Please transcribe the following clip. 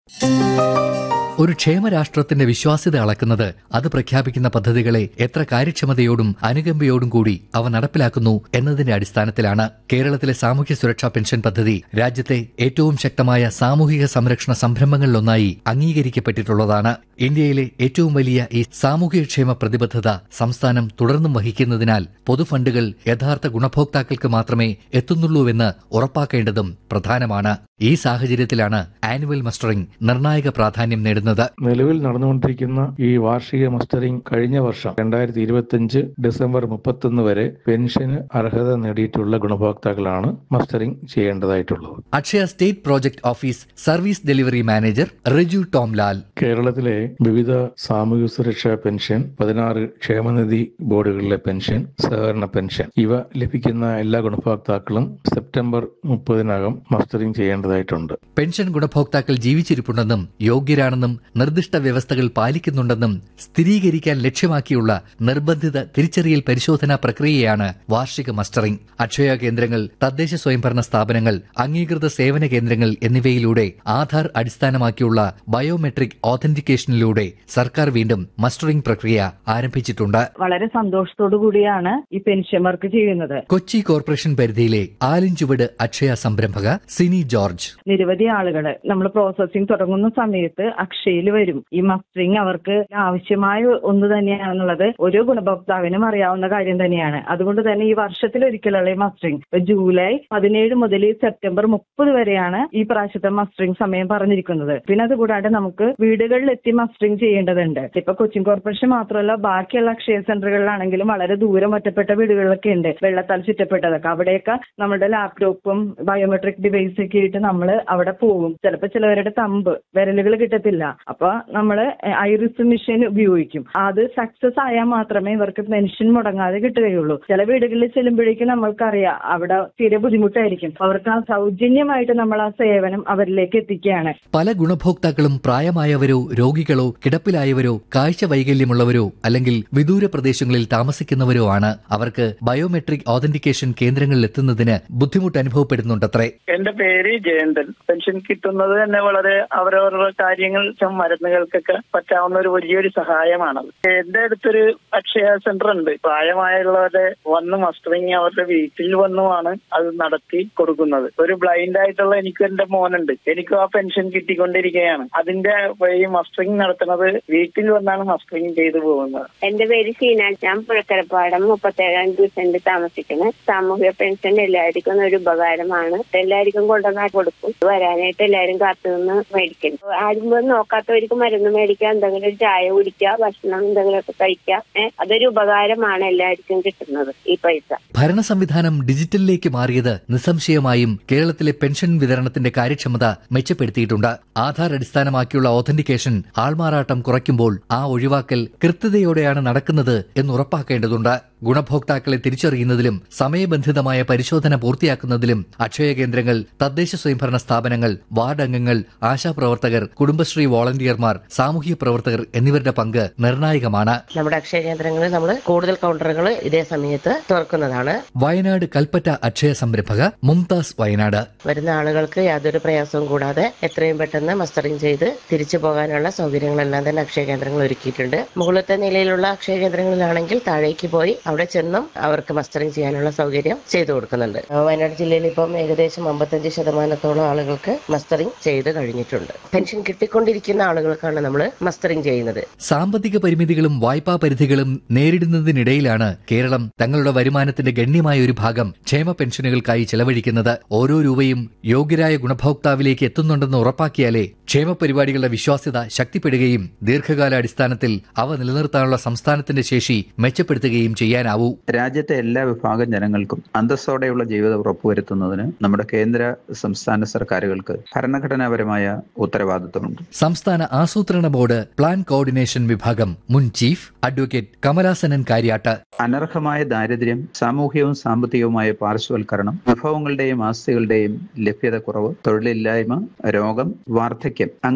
ഒരു ക്ഷേമരാഷ്ട്രത്തിന്റെ വിശ്വാസ്യത അളക്കുന്നത് അത് പ്രഖ്യാപിക്കുന്ന പദ്ധതികളെ എത്ര കാര്യക്ഷമതയോടും അനുകമ്പയോടും കൂടി അവ നടപ്പിലാക്കുന്നു എന്നതിന്റെ അടിസ്ഥാനത്തിലാണ് കേരളത്തിലെ സാമൂഹ്യ സുരക്ഷാ പെൻഷൻ പദ്ധതി രാജ്യത്തെ ഏറ്റവും ശക്തമായ സാമൂഹിക സംരക്ഷണ സംരംഭങ്ങളിലൊന്നായി അംഗീകരിക്കപ്പെട്ടിട്ടുള്ളതാണ് ഇന്ത്യയിലെ ഏറ്റവും വലിയ ഈ സാമൂഹികക്ഷേമ പ്രതിബദ്ധത സംസ്ഥാനം തുടർന്നും വഹിക്കുന്നതിനാൽ പൊതുഫണ്ടുകൾ യഥാർത്ഥ ഗുണഭോക്താക്കൾക്ക് മാത്രമേ എത്തുന്നുള്ളൂവെന്ന് ഉറപ്പാക്കേണ്ടതും പ്രധാനമാണ് ഈ സാഹചര്യത്തിലാണ് ആനുവൽ മസ്റ്ററിംഗ് നിർണായക പ്രാധാന്യം നേടുന്നത് നിലവിൽ നടന്നുകൊണ്ടിരിക്കുന്ന ഈ വാർഷിക മസ്റ്ററിംഗ് കഴിഞ്ഞ വർഷം രണ്ടായിരത്തി ഇരുപത്തിയഞ്ച് ഡിസംബർ മുപ്പത്തൊന്ന് വരെ പെൻഷന് അർഹത നേടിയിട്ടുള്ള ഗുണഭോക്താക്കളാണ് മസ്റ്ററിംഗ് ചെയ്യേണ്ടതായിട്ടുള്ളത് Akshaya state project office service delivery manager Riju Tomlal കേരളത്തിലെ വിവിധ സാമൂഹ്യ സുരക്ഷാ പെൻഷൻ പതിനാറ് ക്ഷേമനിധി ബോർഡുകളിലെ പെൻഷൻ സഹകരണ പെൻഷൻ ഇവ ലഭിക്കുന്ന എല്ലാ ഗുണഭോക്താക്കളും സെപ്റ്റംബർ മുപ്പതിനകം മസ്റ്ററിംഗ് ചെയ്യേണ്ടതായിട്ടുണ്ട് പെൻഷൻ ഗുണഭോക്താക്കൾ ജീവിച്ചിരിപ്പുണ്ടെന്നും യോഗ്യരാണെന്നും നിർദ്ദിഷ്ട വ്യവസ്ഥകൾ പാലിക്കുന്നുണ്ടെന്നും സ്ഥിരീകരിക്കാൻ ലക്ഷ്യമാക്കിയുള്ള നിർബന്ധിത തിരിച്ചറിയൽ പരിശോധനാ പ്രക്രിയയാണ് വാർഷിക മസ്റ്ററിംഗ് അക്ഷയ കേന്ദ്രങ്ങൾ തദ്ദേശ സ്വയംഭരണ സ്ഥാപനങ്ങൾ അംഗീകൃത സേവന കേന്ദ്രങ്ങൾ എന്നിവയിലൂടെ ആധാർ അടിസ്ഥാനമാക്കിയുള്ള ബയോമെട്രിക് ഓതന്റിക്കേഷനിലൂടെ സർക്കാർ വീണ്ടും മസ്റ്ററിംഗ് പ്രക്രിയ ആരംഭിച്ചിട്ടുണ്ട് വളരെ സന്തോഷത്തോടു കൂടിയാണ് ഈ പെൻഷൻ വർക്ക് ചെയ്യുന്നത് കൊച്ചി കോർപ്പറേഷൻ പരിധിയിലെ ആലിഞ്ചുവട് അക്ഷയ സംരംഭക സിനി ജോർജ് നിരവധി ആളുകൾ നമ്മൾ പ്രോസസ്സിംഗ് തുടങ്ങുന്ന സമയത്ത് അക്ഷയിൽ വരും ഈ മസ്റ്ററിംഗ് അവർക്ക് ആവശ്യമായ ഒന്ന് തന്നെയാണെന്നുള്ളത് ഓരോ ഗുണഭോക്താവിനും അറിയാവുന്ന കാര്യം തന്നെയാണ് അതുകൊണ്ട് തന്നെ ഈ വർഷത്തിൽ ഒരിക്കലുള്ള ഈ മസ്റ്ററിംഗ് ഇപ്പൊ ജൂലൈ പതിനേഴ് മുതൽ സെപ്റ്റംബർ മുപ്പത് വരെയാണ് ഈ പ്രാവശ്യത്തെ മസ്റ്ററിംഗ് സമയം പറഞ്ഞിരിക്കുന്നത് പിന്നെ അതുകൂടാതെ നമുക്ക് വീടുകളിൽ എത്തി മസ്റ്ററിംഗ് ചെയ്യേണ്ടതുണ്ട് ഇപ്പൊ കൊച്ചിൻ കോർപ്പറേഷൻ മാത്രമല്ല ബാക്കിയുള്ള അക്ഷയ സെന്ററുകളിലാണെങ്കിലും വളരെ ദൂരം ഒറ്റപ്പെട്ട വീടുകളിലൊക്കെ ഉണ്ട് വെള്ളത്താൽ ചുറ്റപ്പെട്ടതൊക്കെ അവിടെയൊക്കെ നമ്മുടെ ലാപ്ടോപ്പും ബയോമെട്രിക് ഡിവൈസ് ഒക്കെ ആയിട്ട് നമ്മൾ അവിടെ പോകും ചിലപ്പോൾ ചിലവരുടെ തമ്പ് വിരലുകൾ കിട്ടത്തില്ല അപ്പൊ നമ്മൾ ഐറിസ് മെഷീൻ ഉപയോഗിക്കും അത് സക്സസ് ആയാൽ മാത്രമേ ഇവർക്ക് പെൻഷൻ മുടങ്ങാതെ കിട്ടുകയുള്ളൂ ചില വീടുകളിൽ ചെല്ലുമ്പോഴേക്കും നമ്മൾക്കറിയാം അവിടെ തീരെ ബുദ്ധിമുട്ടായിരിക്കും അവർക്ക് ആ സൗജന്യമായിട്ട് നമ്മൾ ആ സേവനം അവരിലേക്ക് എത്തിക്കുകയാണ് പല ഗുണഭോക്താക്കളും പ്രായമായവരോ രോഗികളോ കിടപ്പിലായവരോ കാഴ്ച വൈകല്യമുള്ളവരോ അല്ലെങ്കിൽ വിദൂര പ്രദേശങ്ങളിൽ താമസിക്കുന്നവരോ ആണ് അവർക്ക് ബയോമെട്രിക് ഓതന്റിക്കേഷൻ കേന്ദ്രങ്ങളിൽ എത്തുന്നതിന് ബുദ്ധിമുട്ട് അനുഭവപ്പെടുന്നുണ്ടത്രേ എന്റെ പേര് ജയന്തൻ പെൻഷൻ കിട്ടുന്നത് തന്നെ വളരെ അവരവരുടെ കാര്യങ്ങൾ ചും മരുന്നുകൾക്കൊക്കെ പറ്റാവുന്ന ഒരു വലിയൊരു സഹായമാണത് എന്റെ അടുത്തൊരു അക്ഷയ സെന്റർ ഉണ്ട് പ്രായമായുള്ളവരെ വന്ന് മസ്റ്ററിങ് അവരുടെ വീട്ടിൽ വന്നുമാണ് അത് നടത്തി കൊടുക്കുന്നത് ഒരു ബ്ലൈൻഡ് ആയിട്ടുള്ള എനിക്ക് എന്റെ മോനുണ്ട് എനിക്കും ആ പെൻഷൻ കിട്ടിക്കൊണ്ടിരിക്കുകയാണ് അതിന്റെ ഈ മസ്റ്ററിങ് നടത്തുന്നത് വീട്ടിൽ വന്നാണ് മസ്റ്ററിങ് ചെയ്തു പോകുന്നത് എന്റെ പേര് ഷീന ഞാൻ പുഴക്കരപ്പാടം മുപ്പത്തേഴാം ദിവസം താമസിക്കുന്നത് സാമൂഹ്യ പെൻഷൻ എല്ലാവർക്കും ഒരു ഉപകാരമാണ് എല്ലാവർക്കും കൊണ്ടുവന്നാൽ കൊടുക്കും വരാനായിട്ട് എല്ലാവരും കാത്തുനിന്ന് മേടിക്കും ആരും പോയി നോക്കാത്തവർക്ക് മരുന്ന് മേടിക്കാം എന്തെങ്കിലും ഒരു ചായ കുടിക്കുക ഭക്ഷണം എന്തെങ്കിലുമൊക്കെ കഴിക്കാം ഏഹ് അതൊരു ഉപകാരമാണ് എല്ലാവർക്കും കിട്ടുന്നത് ഈ പൈസ ഭരണ സംവിധാനം ഡിജിറ്റലിലേക്ക് മാറിയത് നിസ്സംശയമായും കേരളത്തിലെ പെൻഷൻ വിതരണത്തിന്റെ കാര്യക്ഷമത മെച്ചപ്പെടുത്തിയിട്ടുണ്ട് ആധാർ അടിസ്ഥാനമാക്കിയുള്ള ഓതന്റിക്കേഷൻ ആൾമാറാട്ടം കുറയ്ക്കുമ്പോൾ ആ ഒഴിവാക്കൽ കൃത്യതയോടെയാണ് നടക്കുന്നത് എന്ന് ഉറപ്പാക്കേണ്ടതുണ്ട് ഗുണഭോക്താക്കളെ തിരിച്ചറിയുന്നതിലും സമയബന്ധിതമായ പരിശോധന പൂർത്തിയാക്കുന്നതിലും അക്ഷയ കേന്ദ്രങ്ങൾ തദ്ദേശ സ്വയംഭരണ സ്ഥാപനങ്ങൾ വാർഡ് അംഗങ്ങൾ ആശാപ്രവർത്തകർ കുടുംബശ്രീ വോളണ്ടിയർമാർ സാമൂഹ്യ പ്രവർത്തകർ എന്നിവരുടെ പങ്ക് നിർണായകമാണ് നമ്മുടെ അക്ഷയ കേന്ദ്രങ്ങളിൽ നമ്മൾ കൂടുതൽ കൗണ്ടറുകൾ ഇതേ സമയത്ത് തുറക്കുന്നതാണ് വയനാട് കൽപ്പറ്റ അക്ഷയ സംരംഭക മുംതാസ് വയനാട് വരുന്ന ആളുകൾക്ക് യാതൊരു പ്രയാസവും കൂടാതെ എത്രയും പെട്ടെന്ന് മസ്റ്ററിംഗ് ചെയ്ത് തിരിച്ചു പോകാനുള്ള സൗകര്യങ്ങളെല്ലാം തന്നെ അക്ഷയ കേന്ദ്രങ്ങൾ ഒരുക്കിയിട്ടുണ്ട് മുകളിലത്തെ നിലയിലുള്ള അക്ഷയ കേന്ദ്രങ്ങളിലാണെങ്കിൽ താഴേക്ക് പോയി അവിടെ ചെന്നും അവർക്ക് മസ്റ്ററിംഗ് ചെയ്യാനുള്ള സൗകര്യം ചെയ്തു കൊടുക്കുന്നുണ്ട് വയനാട് ജില്ലയിൽ ഇപ്പം ഏകദേശം അമ്പത്തഞ്ച് ശതമാനത്തോളം ആളുകൾക്ക് മസ്റ്ററിംഗ് ചെയ്ത് കഴിഞ്ഞിട്ടുണ്ട് പെൻഷൻ കിട്ടിക്കൊണ്ടിരിക്കുന്ന ആളുകൾക്കാണ് നമ്മൾ മസ്റ്ററിംഗ് ചെയ്യുന്നത് സാമ്പത്തിക പരിമിതികളും വായ്പാ പരിധികളും നേരിടുന്നതിനിടയിലാണ് കേരളം തങ്ങളുടെ വരുമാനത്തിന്റെ ഗണ്യമായ ഒരു ഭാഗം ക്ഷേമ പെൻഷനുകൾക്കായി ചെലവഴിക്കുന്നത് ഓരോ രൂപയും യോഗ്യരായ ഗുണഭോക്താവിലേക്ക് എത്തുന്നുണ്ടെന്ന് ഉറപ്പാക്കിയാലേ ക്ഷേമ പരിപാടികളുടെ വിശ്വാസ്യത ശക്തിപ്പെടുകയും ദീർഘകാലാടിസ്ഥാനത്തിൽ അവ നിലനിർത്താനുള്ള സംസ്ഥാനത്തിന്റെ ശേഷി മെച്ചപ്പെടുത്തുകയും ചെയ്യാനാവൂ രാജ്യത്തെ എല്ലാ വിഭാഗം ജനങ്ങൾക്കും അന്തസ്സോടെയുള്ള ജീവിതം ഉറപ്പുവരുത്തുന്നതിന് നമ്മുടെ കേന്ദ്ര സംസ്ഥാന സർക്കാരുകൾക്ക് ഭരണഘടനാപരമായ ഉത്തരവാദിത്വമുണ്ട് സംസ്ഥാന ആസൂത്രണ ബോർഡ് പ്ലാൻ കോർഡിനേഷൻ വിഭാഗം മുൻ ചീഫ് അഡ്വക്കേറ്റ് കമലാസനൻ കാര്യാട്ട് അനർഹമായ ദാരിദ്ര്യം സാമൂഹികവും സാമ്പത്തികവുമായ പാർശ്വവൽക്കരണം വിഭവങ്ങളുടെയും ആസ്തികളുടെയും ലഭ്യത കുറവ് തൊഴിലില്ലായ്മ രോഗം വാർദ്ധക്യം